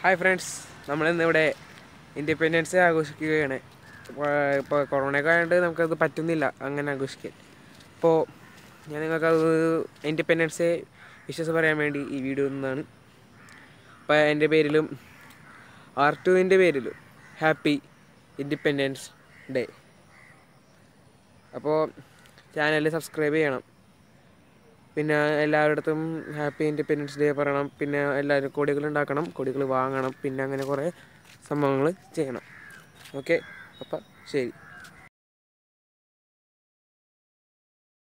hi friends നമ്മളിന്ന് ഇവിടെ independence day ആഘോഷിക്കുകയാണ് ഇപ്പോൾ കൊറോണയൊക്കെ ആയതുകൊണ്ട് നമുക്കത് പറ്റുന്നില്ല അങ്ങനെ ആഘോഷിക്കാൻ അപ്പോൾ ഞാൻ നിങ്ങൾക്കത് ഇൻഡിപെൻഡൻസ് ഡേ വിശ്വസ് പറയാൻ വേണ്ടി ഈ വീഡിയോ നിന്നാണ് അപ്പോൾ എൻ്റെ പേരിലും ആർ ടുവിൻ്റെ പേരിലും ഹാപ്പി ഇൻഡിപെൻഡൻസ് ഡേ അപ്പോൾ ചാനൽ സബ്സ്ക്രൈബ് ചെയ്യണം പിന്നെ എല്ലാവരിടത്തും ഹാപ്പി ഇൻഡിപെൻഡൻസ് ഡേ പറയണം പിന്നെ എല്ലാവരും കൊടികൾ ഉണ്ടാക്കണം കൊടികൾ വാങ്ങണം പിന്നെ അങ്ങനെ കുറേ സംഭവങ്ങൾ ചെയ്യണം ഓക്കെ അപ്പം ശരി